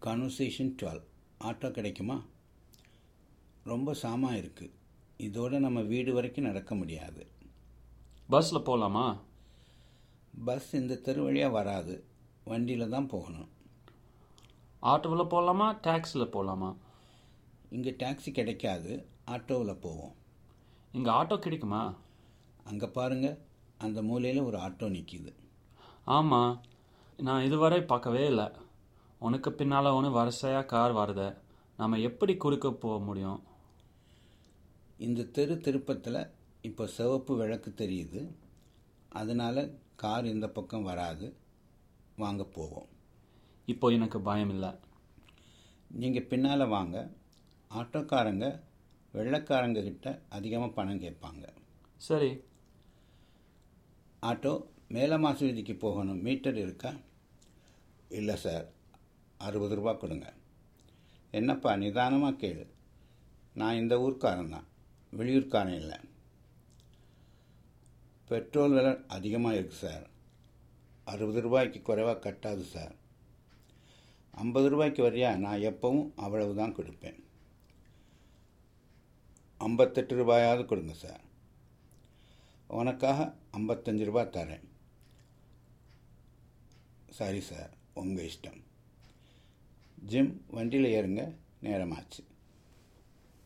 conversation twelve auto கிடைக்குமா ரொம்ப சாமான் இருக்குது இதோட நம்ம வீடு வரைக்கும் நடக்க முடியாது பஸ்ஸில் போகலாமா பஸ் இந்த தெரு வழியாக வராது வண்டியில் தான் போகணும் ஆட்டோவில் போகலாமா டாக்ஸியில் போகலாமா இங்கே டாக்ஸி கிடைக்காது ஆட்டோவில் போவோம் இங்கே ஆட்டோ கிடைக்குமா அங்கே பாருங்க அந்த மூலையில் ஒரு ஆட்டோ நிற்கிது ஆமாம் நான் இதுவரை பார்க்கவே இல்லை உனக்கு பின்னால் ஒன்று வரிசையாக கார் வருது நம்ம எப்படி குறுக்க போக முடியும் இந்த தெரு திருப்பத்தில் இப்போ சிவப்பு விளக்கு தெரியுது அதனால் கார் இந்த பக்கம் வராது வாங்க போவோம் இப்போ எனக்கு பயம் இல்லை நீங்கள் பின்னால் வாங்க ஆட்டோக்காரங்க வெள்ளைக்காரங்க கிட்ட அதிகமாக பணம் கேட்பாங்க சரி ஆட்டோ மேல மாசு வீதிக்கு போகணும் மீட்டர் இருக்கா இல்லை சார் அறுபது ரூபா கொடுங்க என்னப்பா நிதானமாக கேளு நான் இந்த ஊர்க்காரன் தான் வெளியூர்காரன் இல்லை பெட்ரோல் விலை அதிகமாக இருக்குது சார் அறுபது ரூபாய்க்கு குறைவாக கட்டாது சார் ஐம்பது ரூபாய்க்கு வரியா நான் எப்பவும் அவ்வளவு தான் கொடுப்பேன் ஐம்பத்தெட்டு ரூபாயாவது கொடுங்க சார் உனக்காக ஐம்பத்தஞ்சு ரூபா தரேன் சரி சார் உங்கள் இஷ்டம் ஜிம் வண்டியில் ஏறுங்க நேரமாச்சு